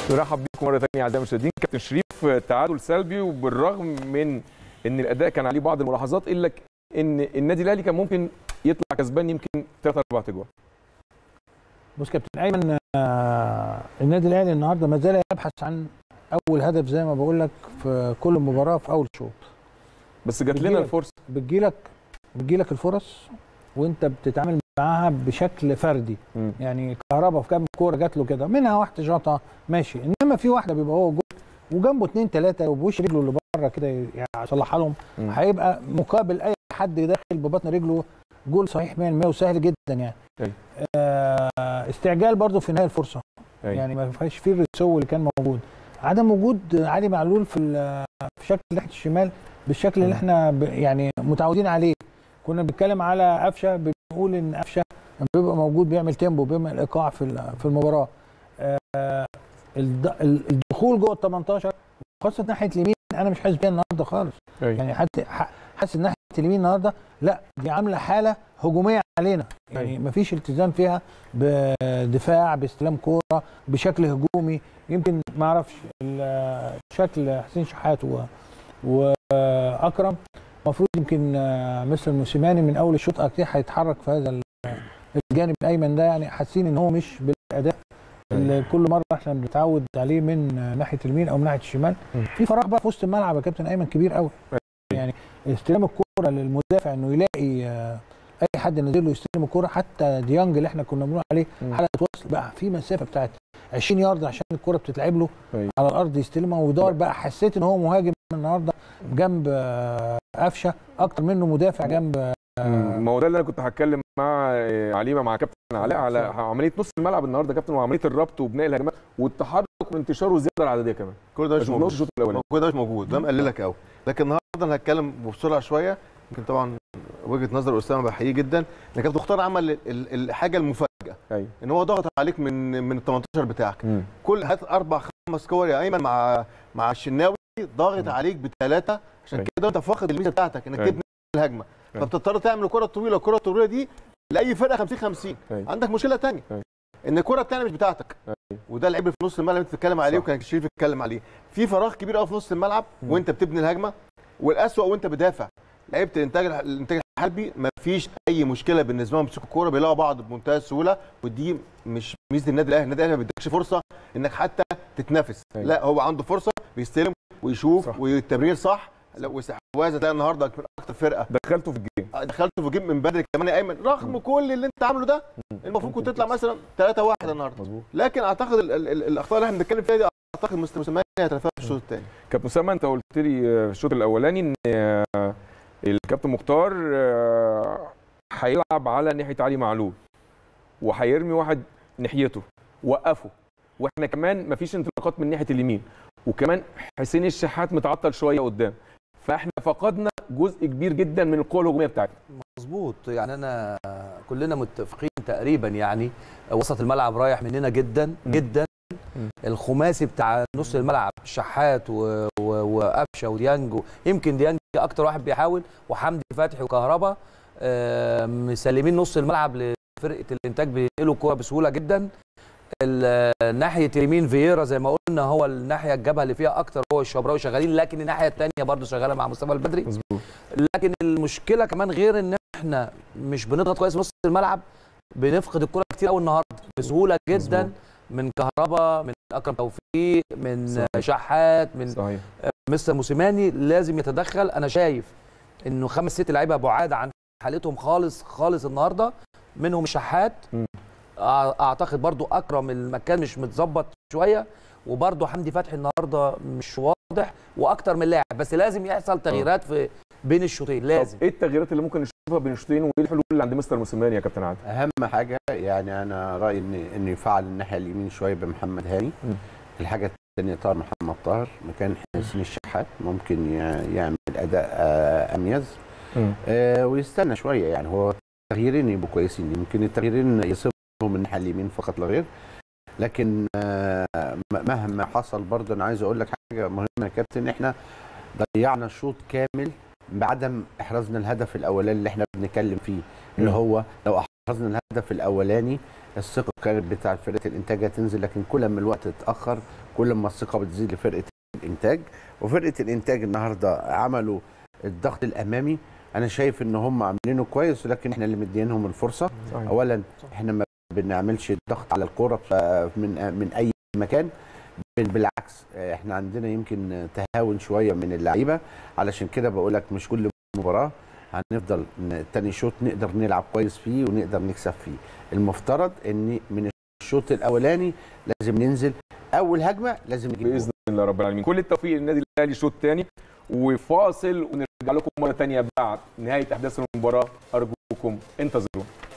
نرحب بيكم مره ثانيه اعزائي المشاهدين كابتن شريف تعادل سلبي وبالرغم من ان الاداء كان عليه بعض الملاحظات الا ان النادي الاهلي كان ممكن يطلع كسبان يمكن ثلاث اربع اجوال بص كابتن ايمن آه، النادي الاهلي النهارده ما زال يبحث عن اول هدف زي ما بقول لك في كل مباراه في اول شوط بس جات لنا بتجيلك- الفرصه بتجيلك بتجيلك الفرص وانت بتتعامل معاها بشكل فردي مم. يعني كهربا في كام كوره جات له كده منها واحده شاطها ماشي انما في واحده بيبقى هو جول وجنبه اثنين ثلاثه وبوش رجله اللي بره كده يعني يصلحها لهم مم. هيبقى مقابل اي حد داخل ببطن رجله جول صحيح 100% وسهل جدا يعني أيوة. آه استعجال برضو في نهايه الفرصه أيوة. يعني ما فيهاش فيه الرسو اللي كان موجود عدم وجود علي معلول في ال- في شكل ناحيه الشمال بالشكل اللي مم. احنا ب- يعني متعودين عليه كنا بنتكلم على قفشه بنقول ان قفشه بيبقى موجود بيعمل تيمبو بيعمل ايقاع في ال- في المباراه آه الد- الدخول جوه ال 18 خاصه ناحيه اليمين انا مش حاسس بيها النهارده خالص أيوة. يعني حتى ح- حاسس ان ناحيه اليمين النهارده لا دي عامله حاله هجوميه علينا يعني أيوة. مفيش التزام فيها بدفاع باستلام كوره بشكل هجومي يمكن ما اعرفش ال- شكل حسين شحات و- واكرم المفروض يمكن آه، مستر موسيماني من اول الشوط اكيد هيتحرك في هذا ال- الجانب الايمن ده يعني حاسين ان هو مش بالاداء اللي كل مره احنا بنتعود عليه من آه، ناحيه اليمين او من ناحيه الشمال مم. في فراغ بقى في وسط الملعب يا كابتن ايمن كبير قوي يعني استلام الكوره للمدافع انه يلاقي آه، اي حد نازل له يستلم الكوره حتى ديانج اللي احنا كنا بنقول عليه مم. حلقه وصل بقى في مسافه بتاعت 20 يارد عشان الكوره بتتلعب له أيوة. على الارض يستلمها ويدور بقى حسيت ان هو مهاجم النهارده جنب آه، قفشه اكتر منه مدافع جنب آه، مم. ما هو ده اللي انا كنت هتكلم مع آه، عليمه مع كابتن علاء على عمليه نص الملعب النهارده يا كابتن وعمليه الربط وبناء الهجمات والتحرك والانتشار والزياده العدديه كمان كل ده بس مش ما موجود الشوط الاولاني كل ده مش موجود ده مقللك قوي لكن النهارده انا هتكلم بسرعه شويه يمكن طبعا وجهه نظر اسامه بحييه جدا ان كابتن مختار عمل ال- ال- الحاجه المفاجاه ايوه ان هو ضغط عليك من من ال 18 بتاعك مم. كل هات اربع خمس كور يا ايمن مع مع الشناوي ضاغط عليك بثلاثه عشان أيوة. كده انت فاقد الميزه بتاعتك انك أيوة. تبني الهجمه أيوة. فبتضطر تعمل الكره الطويله الكره الطويله دي لاي فرقه 50 50 أيوة. عندك مشكله ثانيه أيوة. ان الكره الثانيه مش بتاعتك وده العيب اللي في نص الملعب اللي انت بتتكلم عليه صح. وكان شريف بيتكلم عليه في فراغ كبير قوي في نص الملعب مم. وانت بتبني الهجمه والاسوأ وانت بتدافع لعيبه الانتاج الانتاج الحربي ما فيش اي مشكله بالنسبه لهم بيمسكوا الكوره بيلاقوا بعض بمنتهى السهوله ودي مش ميزه النادي الاهلي النادي الاهلي ما بيديكش فرصه انك حتى تتنافس أيوة. لا هو عنده فرصه بيستلم ويشوف صح. والتمرير صح لا واستحواذ هتلاقي النهارده من اكتر فرقه دخلته في الجيم دخلته في جيم من بدري كمان يا ايمن رغم كل اللي انت عامله ده المفروض كنت تطلع مثلا 3 1 النهارده مظبوط لكن اعتقد ال- ال- ال- الاخطاء اللي احنا بنتكلم فيها دي اعتقد مستر موسيماني هيتلافاها في الشوط الثاني كابتن اسامه انت قلت لي آه، في الشوط الاولاني ان آه، الكابتن مختار آه، هيلعب على ناحيه علي معلول وهيرمي واحد ناحيته وقفه واحنا كمان مفيش انطلاقات من ناحيه اليمين وكمان حسين الشحات متعطل شويه قدام فاحنا فقدنا جزء كبير جدا من القوه الهجوميه بتاعتنا مظبوط يعني انا كلنا متفقين تقريبا يعني وسط الملعب رايح مننا جدا جدا مم. الخماسي بتاع نص الملعب شحات و- و- وقفشه وديانج يمكن ديانج اكتر واحد بيحاول وحمدي فتحي وكهربا آه، مسلمين نص الملعب لفرقه الانتاج بينقلوا الكوره بسهوله جدا ال- ناحيه اليمين فييرا زي ما قلنا هو الناحيه الجبهه اللي فيها اكتر هو الشبراوي شغالين لكن الناحيه الثانيه برضه شغاله مع مصطفى البدري مظبوط لكن المشكله كمان غير ان احنا مش بنضغط كويس في نص الملعب بنفقد الكره كتير قوي النهارده بسهوله جدا مظبوط. من كهربا من اكرم توفيق من صحيح. شحات من صحيح مستر موسيماني لازم يتدخل انا شايف انه خمس ست لعيبه بعاد عن حالتهم خالص خالص النهارده منهم شحات مم. أع- اعتقد برضو اكرم المكان مش متظبط شويه وبرضو حمدي فتحي النهارده مش واضح واكتر من لاعب بس لازم يحصل تغييرات في بين الشوطين لازم طب ايه التغييرات اللي ممكن نشوفها بين الشوطين وايه الحلول اللي عند مستر موسيماني يا كابتن عادل اهم حاجه يعني انا رايي ان ان يفعل الناحيه اليمين شويه بمحمد هاني مم. الحاجه الثانيه طاهر محمد طاهر مكان حسين الشحات ممكن ي- يعمل اداء آه، اميز مم. آه، ويستنى شويه يعني هو تغييرين يبقوا كويسين يمكن التغييرين يصيبهم من الناحيه اليمين فقط لا غير لكن آه، م- مهما حصل برضه انا عايز اقول لك حاجه مهمه يا كابتن احنا ضيعنا شوط كامل بعدم احرازنا الهدف الاولاني اللي احنا بنتكلم فيه اللي مم. هو لو احرزنا الهدف الاولاني الثقه كانت بتاع فرقه الانتاج هتنزل لكن كل ما الوقت اتاخر كل ما الثقه بتزيد لفرقه الانتاج وفرقه الانتاج النهارده عملوا الضغط الامامي انا شايف ان هم عاملينه كويس ولكن احنا اللي مدينهم الفرصه صحيح. اولا احنا ما بنعملش ضغط على الكوره ف- من من اي مكان بل- بالعكس احنا عندنا يمكن تهاون شويه من اللعيبه علشان كده بقول لك مش كل مباراه هنفضل ن- تاني شوط نقدر نلعب كويس فيه ونقدر نكسب فيه المفترض ان من الشوط الاولاني لازم ننزل اول هجمه لازم نجيب جول. باذن الله رب العالمين كل التوفيق للنادي الاهلي الشوط الثاني وفاصل ونرجع لكم مره ثانيه بعد نهايه احداث المباراه ارجوكم انتظرونا